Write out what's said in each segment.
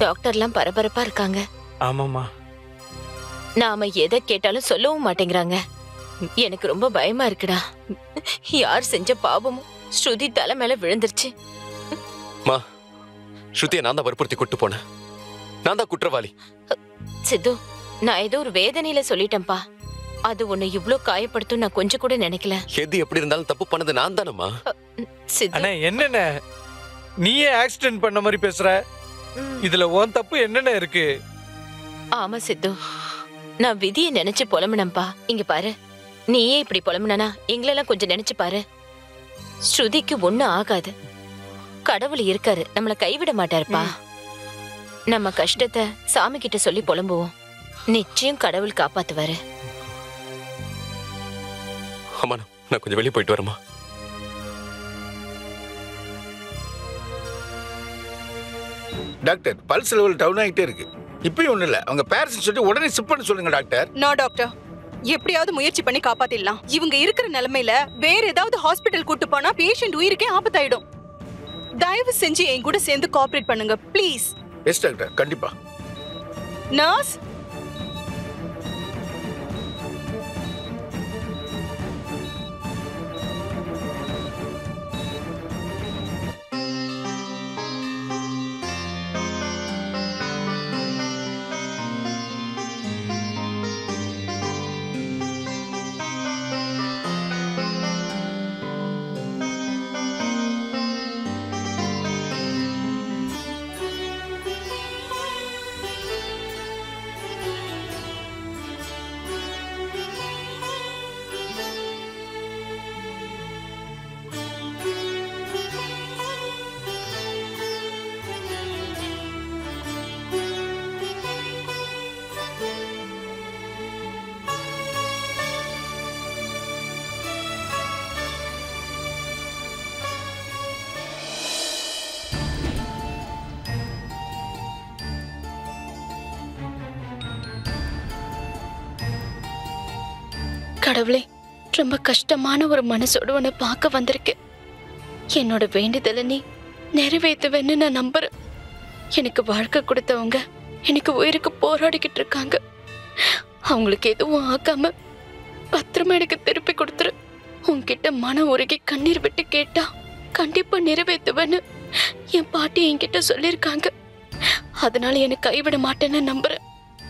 டாக்டர்லாம் பரபரப்பா இருக்காங்க ஆமாம்மா நாம எதை கேட்டாலும் சொல்லவும் மாட்டேங்கிறாங்க எனக்கு ரொம்ப பயமா இருக்குடா யார் செஞ்ச பாவமும் ஸ்ருதி தலை மேல விழுந்துருச்சு மா ஸ்ருதியை நான் தான் வற்புறுத்தி கூட்டு போனேன் நான் தான் குற்றவாளி சித்து நான் ஏதோ ஒரு வேதனையில சொல்லிட்டேன்பா அது உன்னை இவ்ளோ காயப்படுத்தும் நான் கொஞ்சம் கூட நினைக்கல எது எப்படி இருந்தாலும் தப்பு பண்ணது நான் தானம்மா சித்து அண்ணே என்னண்ணே நீயே ஆக்சிடென்ட் பண்ண மாதிரி பேசுற ம். இதுல உன் தப்பு என்னென்ன இருக்கு ஆமா சித்து நான் விதியை நினைச்சு புலம்புனம்பா இங்க பாரு நீயே இப்படி புலம்புனா எங்களெல்லாம் கொஞ்சம் நினைச்சு பாரு ஸ்ருதிக்கு ஒண்ணும் ஆகாது கடவுள் இருக்காரு நம்மள கைவிட மாட்டாருப்பா நம்ம கஷ்டத்தை சாமி கிட்ட சொல்லி புலம்புவோம் நிச்சயம் கடவுள் காப்பாத்துவாரு அம்மா நான் நான் கொஞ்சம் வெளியே போயிட்டு வரேம்மா டாக்டர் பல்ஸ் லெவல் டவுன் ஆகிட்டே இருக்கு இப்பயும் ஒன்றும் இல்லை அவங்க பேரண்ட்ஸ் சொல்லி உடனே சிப் பண்ண சொல்லுங்க டாக்டர் நோ டாக்டர் எப்படியாவது முயற்சி பண்ணி காப்பாத்திடலாம் இவங்க இருக்கிற நிலைமையில வேற ஏதாவது ஹாஸ்பிட்டல் கூட்டு போனா பேஷண்ட் உயிருக்கே ஆபத்தாயிடும் தயவு செஞ்சு என் கூட சேர்ந்து கோஆபரேட் பண்ணுங்க ப்ளீஸ் எஸ் டாக்டர் கண்டிப்பா நர்ஸ் கடவுளே ரொம்ப கஷ்டமான ஒரு மனசோட உன்னை பார்க்க வந்திருக்கேன் என்னோட வேண்டுதலை நீ நிறைவேற்றுவேன்னு நான் நம்புறேன் எனக்கு வாழ்க்கை கொடுத்தவங்க எனக்கு உயிருக்கு போராடிக்கிட்டு இருக்காங்க அவங்களுக்கு எதுவும் ஆக்காம பத்திரமா எனக்கு திருப்பி கொடுத்துரு உன்கிட்ட மன உருகி கண்ணீர் விட்டு கேட்டா கண்டிப்பா நிறைவேற்றுவேன்னு என் பாட்டி என்கிட்ட சொல்லியிருக்காங்க அதனால என்னை கைவிட மாட்டேன்னு நம்புறேன்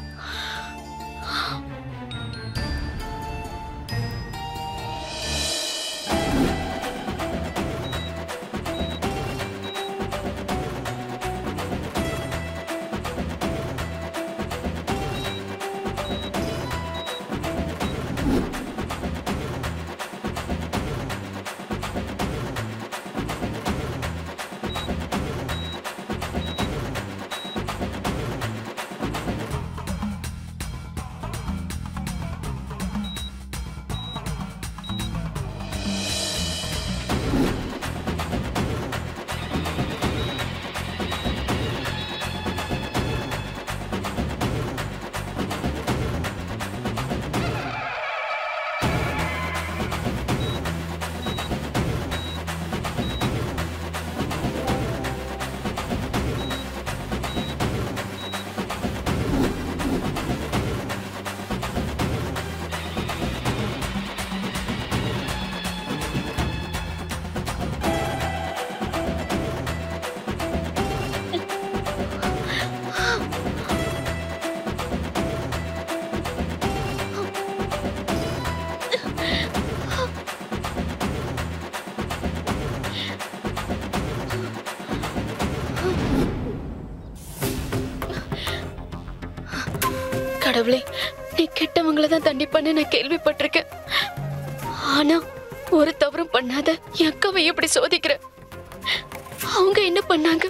கடவுளே நீ கெட்டவங்கள தான் தண்டிப்பான்னு நான் கேள்விப்பட்டிருக்கேன் ஆனா ஒரு தவறும் பண்ணாத என் அக்காவை எப்படி சோதிக்கிற அவங்க என்ன பண்ணாங்க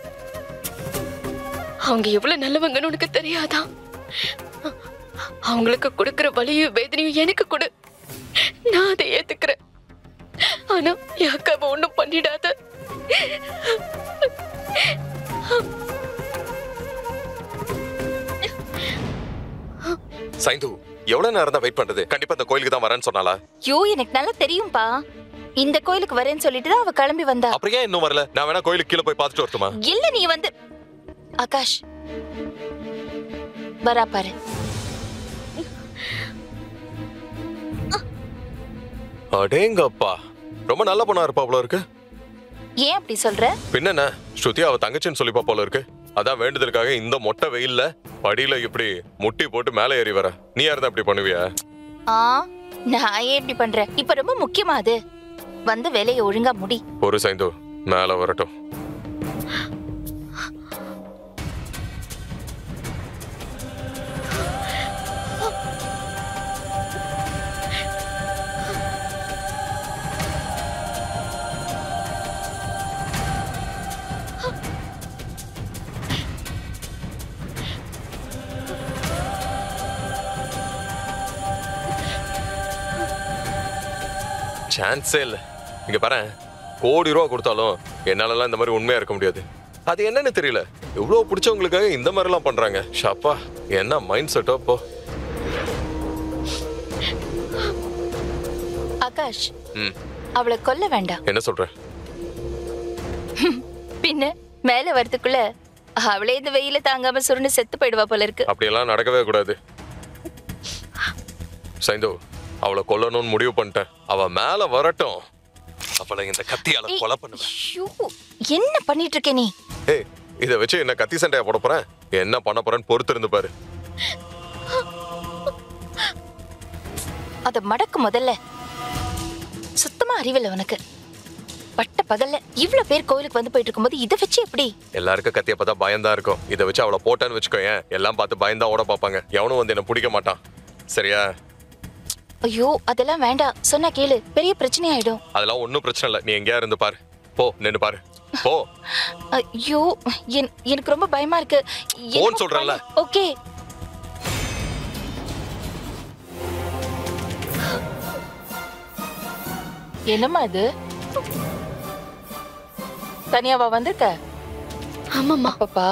அவங்க எவ்வளவு நல்லவங்கன்னு உனக்கு தெரியாதா அவங்களுக்கு கொடுக்கிற வலியும் வேதனையும் எனக்கு கொடு நான் அதை ஏத்துக்கிறேன் ஆனா என் அக்காவை ஒண்ணும் பண்ணிடாத சைந்து எவ்வளவு நேரம் தான் வெயிட் பண்றது கண்டிப்பா இந்த கோயிலுக்கு தான் வரேன்னு சொன்னாலா யோ எனக்கு நல்லா தெரியும்பா இந்த கோயிலுக்கு வரேன்னு சொல்லிட்டு தான் அவ கிளம்பி வந்தா அப்புறம் ஏன் இன்னும் வரல நான் வேணா கோயிலுக்கு கீழே போய் பார்த்துட்டு வரட்டுமா இல்ல நீ வந்து ஆகாஷ் வரா பாரு அடேங்கப்பா ரொம்ப நல்ல பொண்ணா இருப்பா போல இருக்கு ஏன் அப்படி சொல்ற பின்னென்ன ஸ்ருதி அவ தங்கச்சின்னு சொல்லிப்பா போல இருக்கு அதான் வேண்டுதலுக்காக இந்த மொட்டை வெயில்ல படியில இப்படி முட்டி போட்டு மேலே ஏறி வர நீ யாருதான் இப்படி பண்ணுவியா ஆ நான் ஏன் இப்படி பண்றேன் இப்ப ரொம்ப முக்கியமா அது வந்து வேலையை ஒழுங்கா முடி ஒரு சைந்து மேல வரட்டும் சான்ஸே இல்ல இங்க பாரு கோடி ரூபா கொடுத்தாலும் என்னாலலாம் இந்த மாதிரி உண்மையா இருக்க முடியாது அது என்னன்னு தெரியல இவ்வளவு பிடிச்சவங்களுக்காக இந்த மாதிரி எல்லாம் பண்றாங்க ஷாப்பா என்ன மைண்ட் செட்டோ இப்போ ஆகாஷ் ம் அவளை கொல்ல வேண்டாம் என்ன சொல்ற பின்ன மேல வரதுக்குள்ள அவளே இந்த வெயில தாங்காம சுருண்டு செத்து போயிடுவா போல இருக்கு அப்படியெல்லாம் நடக்கவே கூடாது சைந்து அவளை கொல்லணும்னு முடிவு பண்ணிட்டேன் அவ மேல வரட்டும் அவளை இந்த கத்தியால ஏய், கொலை பண்ணுவேன் ஐயோ, என்ன பண்ணிட்டு இருக்க நீ ஏய் இதை வச்சு என்ன கத்தி சண்டையா போட போறேன் என்ன பண்ண போறேன்னு பொறுத்து இருந்து பாரு அத மடக்கு முதல்ல சுத்தமா அறிவில்லை உனக்கு பட்ட பகல்ல இவ்ளோ பேர் கோயிலுக்கு வந்து போயிட்டு இருக்கும்போது இதை வச்சு எப்படி எல்லாருக்கும் கத்திய பார்த்தா பயம்தான் இருக்கும் இதை வச்சு அவளை போட்டேன்னு வச்சுக்கோயேன் எல்லாம் பார்த்து பயந்தா ஓட பார்ப்பாங்க எவனும் வந்து என்ன பிடிக்க மாட்டான் சரியா ஐயோ அதெல்லாம் வேண்டாம் சொன்னா கேளு பெரிய பிரச்சனை ஆயிடும் அதெல்லாம் ஒன்றும் பிரச்சனை இல்லை நீ எங்கேயா இருந்து பாரு போ நின்னு பாரு போ ஐயோ என்- எனக்கு ரொம்ப பயமா இருக்கு போன்னு சொல்றேன்ல. ஓகே என்னம்மா இது தனியாவா வந்திருக்க ஆமாம்மா பாப்பா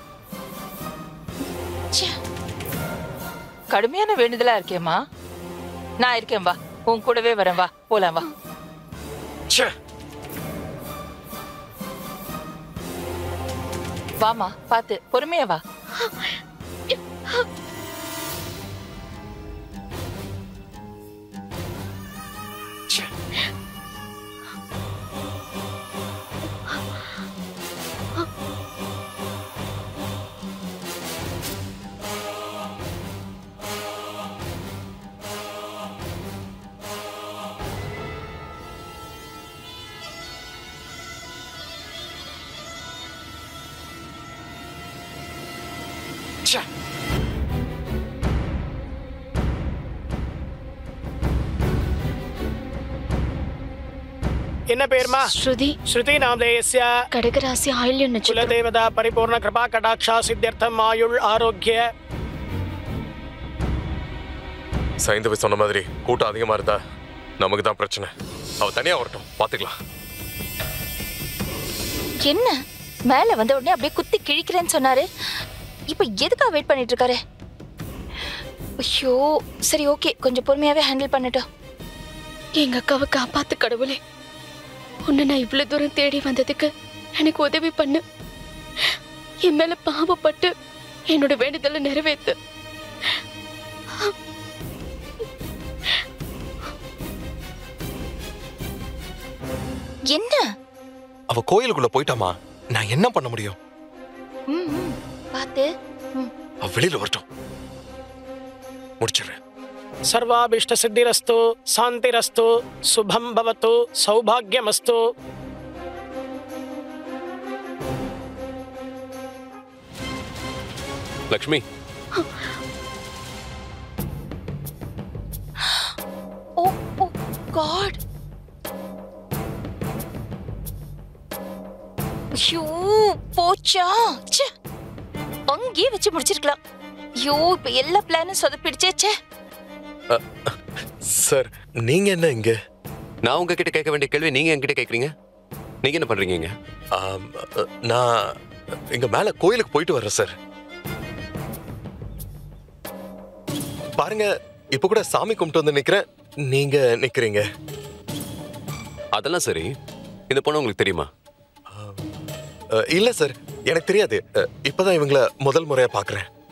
கடுமையான வேண்டுதலா இருக்கேம்மா நான் இருக்கேன் வா உன் கூடவே வரேன் வா போலாம் வா ச்சே வாமா பாத்து பொறுமையா வா என்ன பேர்மா ஸ்ருதி ஸ்ருதி நாமதேயஸ்ய கடகராசி ஆயுள்யம் நட்சத்திரம் குலதேவதா பரிபூர்ண கிருபா கடாட்சா சித்தியர்த்தம் ஆயுள் ஆரோக்கிய சைந்தவி சொன்ன மாதிரி கூட்டம் அதிகமா இருந்தா நமக்கு தான் பிரச்சனை அவ தனியா வரட்டும் பாத்துக்கலாம் என்ன மேல வந்த உடனே அப்படியே குத்தி கிழிக்கிறேன்னு சொன்னாரு இப்ப எதுக்காக வெயிட் பண்ணிட்டு இருக்காரு ஐயோ சரி ஓகே கொஞ்சம் பொறுமையாவே ஹேண்டில் பண்ணட்டும் எங்க அக்காவை காப்பாத்து கடவுளே உன்னை நான் இவ்வளவு தூரம் தேடி வந்ததுக்கு எனக்கு உதவி பண்ணு என் மேல பாவப்பட்டு என்னோட வேண்டுதலை நிறைவேத்து என்ன அவ கோயிலுக்குள்ள போயிட்டாமா நான் என்ன பண்ண முடியும் ம், ம், பார்த்து ம். அவ வெளியில வரட்டும் முடிச்சிடுறேன் சர்வாபிஷ்ட சித்திரஸ்து சாந்திரஸ்து சுபம் பவத்து சௌபாகியமஸ்து லக்ஷ்மி ஓ ஓ காட் ஐயோ போச்சா ச்சே அங்கேயே வச்சு முடிச்சிருக்கலாம் ஐயோ இப்ப எல்லா பிளானும் சொதப்பிடுச்சே ச்சே சார் நீங்க என்ன இங்க நான் உங்ககிட்ட கேட்க வேண்டிய கேள்வி நீங்க என்கிட்ட கேக்குறீங்க நீங்க என்ன பண்றீங்க இங்க ஆம், அ, நான் இங்க மேல கோயிலுக்கு போயிட்டு வர்றேன் சார் பாருங்க இப்ப கூட சாமி கும்பிட்டு வந்து நிக்கிறேன் நீங்க நிக்கிறீங்க அதெல்லாம் சரி இந்த பொண்ணு உங்களுக்கு தெரியுமா அ, இல்ல சார் எனக்கு தெரியாது அஹ், இப்பதான் இவங்கள முதல் முறையா பாக்குறேன்